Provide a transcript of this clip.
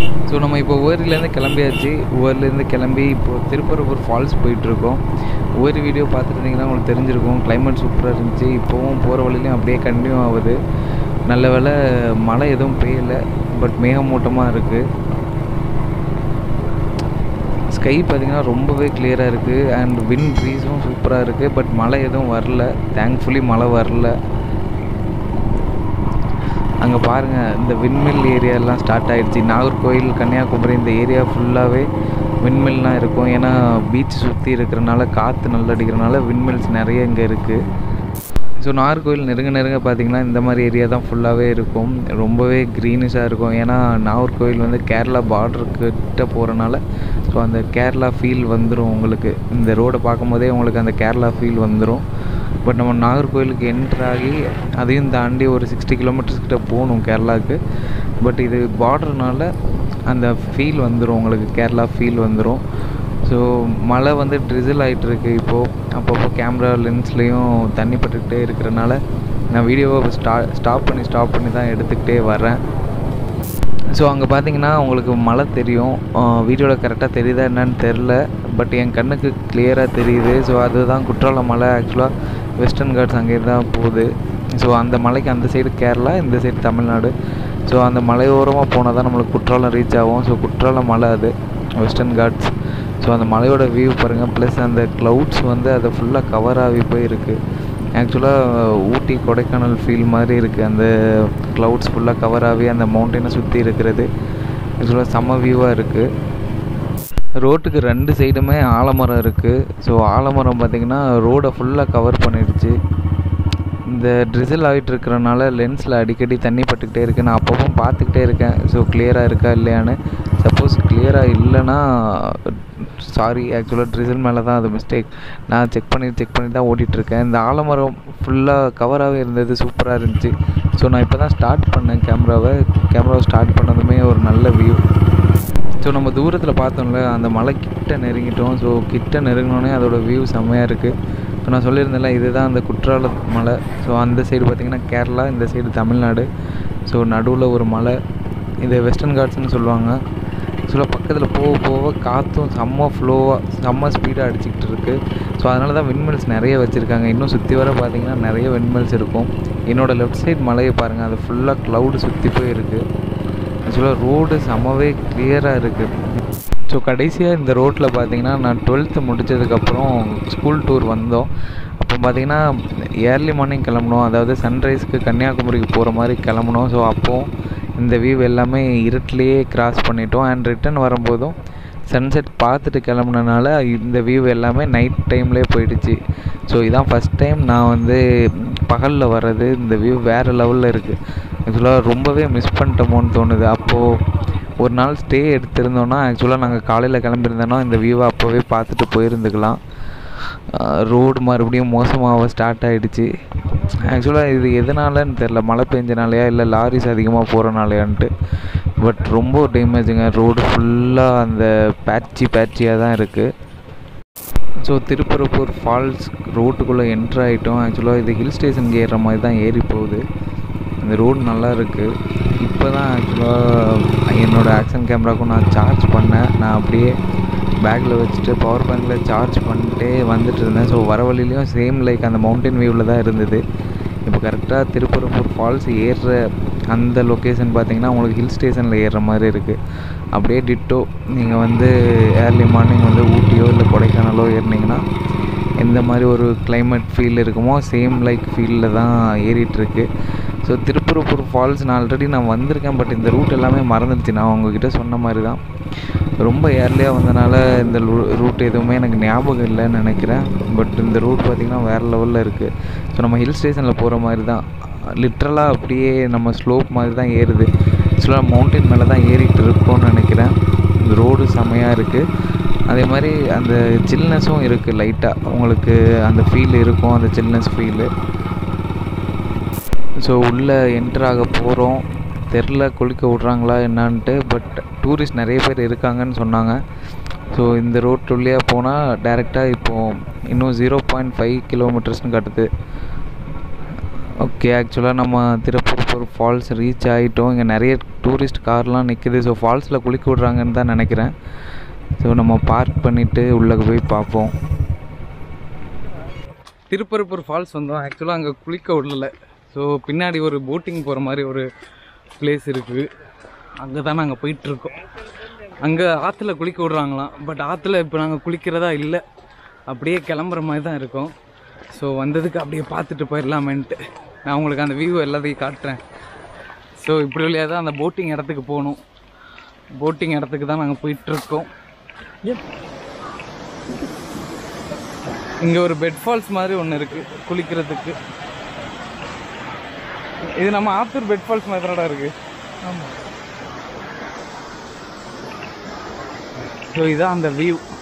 so நம்ம இப்போ ஓரிலேருந்து கிளம்பியாச்சு ஓரிலேருந்து கிளம்பி இப்போ திருப்பரப்பூர் ஃபால்ஸ் போயிட்டுருக்கோம் ஒவ்வொரு வீடியோ பார்த்துருந்தீங்கன்னா உங்களுக்கு தெரிஞ்சிருக்கும் கிளைமேட் சூப்பராக இருந்துச்சு இப்போவும் போகிற வழியிலையும் அப்படியே கண்டினியூ ஆகுது நல்ல வேளை மழை எதுவும் பெய்யலை பட் மேகமூட்டமாக இருக்குது ஸ்கை பார்த்திங்கன்னா ரொம்பவே கிளியராக இருக்குது அண்ட் வின் ப்ரீஸும் சூப்பராக இருக்குது பட் மழை எதுவும் வரல தேங்க்ஃபுல்லி மழை வரல அங்கே பாருங்கள் இந்த விண்மில் ஏரியாலாம் ஸ்டார்ட் ஆகிடுச்சு நாகர்கோவில் கன்னியாகுமரி இந்த ஏரியா ஃபுல்லாகவே விண்மில்லாம் இருக்கும் ஏன்னா பீச் சுற்றி இருக்கிறனால காற்று நல்லா அடிக்கிறனால விண்மில்ஸ் நிறைய இங்கே இருக்குது ஸோ நாகர்கோவில் நெருங்க நெருங்க பார்த்திங்கன்னா இந்த மாதிரி ஏரியா தான் ஃபுல்லாகவே இருக்கும் ரொம்பவே க்ரீனிஷாக இருக்கும் ஏன்னா நாகர்கோவில் வந்து கேரளா பார்டருக்கிட்ட போகிறனால ஸோ அந்த கேரளா ஃபீல் வந்துடும் உங்களுக்கு இந்த ரோடை பார்க்கும்போதே உங்களுக்கு அந்த கேரளா ஃபீல் வந்துடும் பட் நம்ம நாகர்கோவிலுக்கு என்ட்ராகி அதையும் தாண்டி ஒரு சிக்ஸ்டி கிலோமீட்டர்ஸ் கிட்ட போகணும் கேரளாவுக்கு பட் இது பார்டர்னால அந்த ஃபீல் வந்துடும் உங்களுக்கு கேரளா ஃபீல் வந்துடும் ஸோ மழை வந்து ட்ரிசில் ஆகிட்டு இருக்கு இப்போது அப்பப்போ கேமரா லென்ஸ்லேயும் தண்ணி பட்டுக்கிட்டே இருக்கிறனால நான் வீடியோவை ஸ்டா ஸ்டாப் பண்ணி ஸ்டாப் பண்ணி தான் எடுத்துக்கிட்டே வரேன் ஸோ அங்கே பார்த்தீங்கன்னா உங்களுக்கு மழை தெரியும் வீடியோவில் கரெக்டாக தெரியுதா என்னன்னு தெரில பட் என் கண்ணுக்கு கிளியராக தெரியுது ஸோ அதுதான் குற்றாலம் மலை ஆக்சுவலாக வெஸ்டர்ன் காட்ஸ் அங்கே தான் போகுது ஸோ அந்த மலைக்கு அந்த சைடு கேரளா இந்த சைடு தமிழ்நாடு ஸோ அந்த மலையோரமாக போனால் தான் நம்மளுக்கு குற்றாலம் ரீச் ஆகும் ஸோ குற்றாலம் மலை அது வெஸ்டர்ன் காட்ஸ் ஸோ அந்த மலையோட வியூ பாருங்கள் ப்ளஸ் அந்த க்ளவுட்ஸ் வந்து அதை ஃபுல்லாக கவர் ஆகி போயிருக்கு ஆக்சுவலாக ஊட்டி கொடைக்கானல் ஃபீல் மாதிரி இருக்குது அந்த க்ளவுட்ஸ் ஃபுல்லாக கவர் ஆகி அந்த மவுண்டனை சுற்றி இருக்கிறது ஆக்சுவலாக செம்ம வியூவாக இருக்குது ரோட்டுக்கு ரெண்டு சைடுமே ஆலமரம் இருக்குது ஸோ ஆலமரம் பார்த்திங்கன்னா ரோடை ஃபுல்லாக கவர் பண்ணிடுச்சு இந்த ட்ரிசில் ஆகிட்டு இருக்கிறனால லென்ஸில் அடிக்கடி தண்ணி பட்டுக்கிட்டே இருக்குது நான் அப்பப்போ பார்த்துக்கிட்டே இருக்கேன் ஸோ கிளியராக இருக்கா இல்லையான்னு சப்போஸ் கிளியராக இல்லைன்னா சாரி ஆக்சுவலாக ட்ரிசில் மேலே தான் அது மிஸ்டேக் நான் செக் பண்ணி செக் பண்ணி தான் ஓட்டிகிட்ருக்கேன் இந்த ஆலமரம் ஃபுல்லாக கவராகவே இருந்தது சூப்பராக இருந்துச்சு ஸோ நான் இப்போ தான் ஸ்டார்ட் பண்ணேன் கேமராவை கேமராவை ஸ்டார்ட் பண்ணதுமே ஒரு நல்ல வியூ ஸோ நம்ம தூரத்தில் பார்த்தோம்ல அந்த மலை கிட்ட நெருங்கிட்டோம் ஸோ கிட்ட நெருங்கினோடனே அதோட வியூ செம்மையாக இருக்குது ஸோ நான் சொல்லியிருந்தேன்ல இதுதான் அந்த குற்றால மலை ஸோ அந்த சைடு பார்த்திங்கன்னா கேரளா இந்த சைடு தமிழ்நாடு ஸோ நடுவில் ஒரு மலை இது வெஸ்டர்ன் காட்ஸ்னு சொல்லுவாங்க ஆக்சுவலாக பக்கத்தில் போக போக காற்றும் செம்ம ஃப்ளோவாக செம்ம ஸ்பீடாக அடிச்சுக்கிட்டு இருக்குது ஸோ அதனால தான் விண்மில்ஸ் நிறைய வச்சுருக்காங்க இன்னும் சுற்றி வர பார்த்திங்கன்னா நிறைய விண்மில்ஸ் இருக்கும் என்னோடய லெஃப்ட் சைடு மலையை பாருங்கள் அது ஃபுல்லாக க்ளவுடு சுற்றி போய் இருக்குது ஆக்சுவலாக ரோடு செம்மவே கிளியராக இருக்குது ஸோ கடைசியாக இந்த ரோட்டில் பார்த்தீங்கன்னா நான் டுவெல்த்து முடித்ததுக்கப்புறம் ஸ்கூல் டூர் வந்தோம் அப்போ பார்த்தீங்கன்னா ஏர்லி மார்னிங் கிளம்பணும் அதாவது சன்ரைஸ்க்கு கன்னியாகுமரிக்கு போகிற மாதிரி கிளம்பணும் ஸோ அப்போது இந்த வியூ எல்லாமே இருட்டிலேயே கிராஸ் பண்ணிட்டோம் அண்ட் ரிட்டன் வரும்போதும் சன்செட் பார்த்துட்டு கிளம்புனனால இந்த வியூ எல்லாமே நைட் டைம்லேயே போயிடுச்சு ஸோ இதான் ஃபஸ்ட் டைம் நான் வந்து பகலில் வர்றது இந்த வியூ வேறு லெவலில் இருக்குது ஆக்சுவலாக ரொம்பவே மிஸ் பண்ணிட்டோமோன்னு தோணுது அப்போது ஒரு நாள் ஸ்டே எடுத்திருந்தோன்னா ஆக்சுவலாக நாங்கள் காலையில் கிளம்பியிருந்தோன்னா இந்த வியூவை அப்போவே பார்த்துட்டு போயிருந்துக்கலாம் ரோடு மறுபடியும் மோசமாக ஸ்டார்ட் ஆகிடுச்சு ஆக்சுவலாக இது எதனாலன்னு தெரில மழை பெஞ்சனாலையா இல்லை லாரிஸ் அதிகமாக போகிறனாலையான்ட்டு பட் ரொம்ப டேமேஜுங்க ரோடு ஃபுல்லாக அந்த பேட்சி பேட்சியாக தான் இருக்குது ஸோ திருப்பரப்பூர் ஃபால்ஸ் ரோட்டுக்குள்ளே என்ட்ரு ஆகிட்டோம் ஆக்சுவலாக இது ஹில் ஸ்டேஷனுக்கு ஏறுற மாதிரி தான் ஏறி போகுது இந்த ரோடு நல்லா இருக்குது இப்போ தான் ஆக்சுவலாக என்னோடய ஆக்ஷன் கேமராவுக்கும் நான் சார்ஜ் பண்ணேன் நான் அப்படியே பேக்கில் வச்சுட்டு பவர் பேங்கில் சார்ஜ் பண்ணிட்டே வந்துட்டு இருந்தேன் ஸோ வர வழியிலையும் சேம் லைக் அந்த மவுண்டன் வியூவில் தான் இருந்தது இப்போ கரெக்டாக திருப்பரப்பூர் ஃபால்ஸ் ஏறுற அந்த லொக்கேஷன் பார்த்தீங்கன்னா உங்களுக்கு ஹில் ஸ்டேஷனில் ஏறுற மாதிரி இருக்குது அப்படியே டிட்டோ நீங்கள் வந்து ஏர்லி மார்னிங் வந்து ஊட்டியோ இல்லை கொடைக்கானலோ ஏறினீங்கன்னா எந்த மாதிரி ஒரு கிளைமேட் ஃபீல் இருக்குமோ சேம் லைக் ஃபீலில் தான் ஏறிட்டுருக்கு ஸோ திருப்பரப்பூர் ஃபால்ஸ் நான் ஆல்ரெடி நான் வந்திருக்கேன் பட் இந்த ரூட் எல்லாமே மறந்துடுச்சு நான் உங்ககிட்ட சொன்ன மாதிரி தான் ரொம்ப ஏர்லியாக வந்தனால இந்த ரூட் எதுவுமே எனக்கு ஞாபகம் இல்லைன்னு நினைக்கிறேன் பட் இந்த ரூட் பார்த்திங்கன்னா வேறு லெவலில் இருக்குது ஸோ நம்ம ஹில் ஸ்டேஷனில் போகிற மாதிரி தான் லிட்ரலாக அப்படியே நம்ம ஸ்லோப் மாதிரி தான் ஏறுது ஆக்சுவலாக மவுண்டன் மேலே தான் ஏறிட்டு இருக்கோம்னு நினைக்கிறேன் இந்த ரோடு செமையாக இருக்குது அதே மாதிரி அந்த சில்னஸும் இருக்குது லைட்டாக உங்களுக்கு அந்த ஃபீல் இருக்கும் அந்த சில்னஸ் ஃபீலு ஸோ உள்ளே என்ட்ராக போகிறோம் தெரில குளிக்க விட்றாங்களா என்னான்ட்டு பட் டூரிஸ்ட் நிறைய பேர் இருக்காங்கன்னு சொன்னாங்க ஸோ இந்த ரோட் வழியாக போனால் டேரெக்டாக இப்போது இன்னும் ஜீரோ பாயிண்ட் ஃபைவ் கிலோமீட்டர்ஸ்னு காட்டுது ஓகே ஆக்சுவலாக நம்ம திருப்பூர் ஃபால்ஸ் ரீச் ஆகிட்டோம் இங்கே நிறைய டூரிஸ்ட் கார்லாம் நிற்குது ஸோ ஃபால்ஸில் குளிக்க விட்றாங்கன்னு தான் நினைக்கிறேன் ஸோ நம்ம பார்க் பண்ணிவிட்டு உள்ளே போய் பார்ப்போம் திருப்பரப்பூர் ஃபால்ஸ் வந்தோம் ஆக்சுவலாக அங்கே குளிக்க விடல ஸோ பின்னாடி ஒரு போட்டிங் போகிற மாதிரி ஒரு பிளேஸ் இருக்குது அங்கே தான் நாங்கள் போயிட்டுருக்கோம் அங்கே ஆற்றுல குளிக்க விட்றாங்களாம் பட் ஆற்றுல இப்போ நாங்கள் குளிக்கிறதா இல்லை அப்படியே கிளம்புற மாதிரி தான் இருக்கோம் ஸோ வந்ததுக்கு அப்படியே பார்த்துட்டு போயிடலாமேன்ட்டு நான் உங்களுக்கு அந்த வியூ எல்லாத்தையும் காட்டுறேன் ஸோ இப்படி வழியாக தான் அந்த போட்டிங் இடத்துக்கு போகணும் போட்டிங் இடத்துக்கு தான் நாங்கள் போயிட்டுருக்கோம் இங்கே ஒரு பெட் ஃபால்ஸ் மாதிரி ஒன்று இருக்குது குளிக்கிறதுக்கு இது நம்ம ஆத்தூர் பெட் ஃபால்ஸ் மாதிரி தானடா இருக்கு ஸோ இதான் அந்த வியூ